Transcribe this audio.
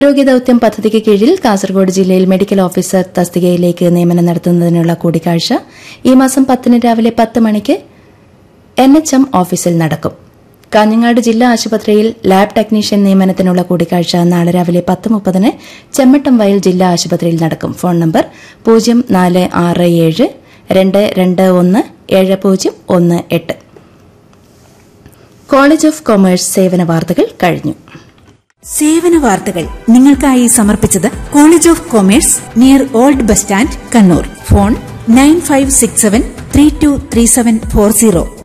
ആരോഗ്യ ദൌത്യം പദ്ധതിക്ക് കീഴിൽ കാസർഗോഡ് ജില്ലയിൽ മെഡിക്കൽ ഓഫീസർ തസ്തികയിലേക്ക് നിയമനം നടത്തുന്നതിനുള്ള കൂടിക്കാഴ്ച ഈ മാസം പത്തിന് രാവിലെ പത്ത് മണിക്ക് എൻ എച്ച് എം ഓഫീസിൽ നടക്കും കാഞ്ഞങ്ങാട് ജില്ലാ ആശുപത്രിയിൽ ലാബ് ടെക്നീഷ്യൻ നിയമനത്തിനുള്ള കൂടിക്കാഴ്ച നാളെ രാവിലെ പത്ത് മുപ്പതിന് ചെമ്മട്ടം വയൽ ജില്ലാ ആശുപത്രിയിൽ നടക്കും ഫോൺ നമ്പർ പൂജ്യം നാല് ആറ് ഏഴ് രണ്ട് രണ്ട് ഒന്ന് ഏഴ് പൂജ്യം ഒന്ന് എട്ട് കോളേജ് ഓഫ് കൊമേഴ്സ് സേവന വാർത്തകൾ കഴിഞ്ഞു സേവന വാർത്തകൾ നിങ്ങൾക്കായി സമർപ്പിച്ചത് college of commerce near old bus stand Kannur phone nine five six seven three two three seven four zero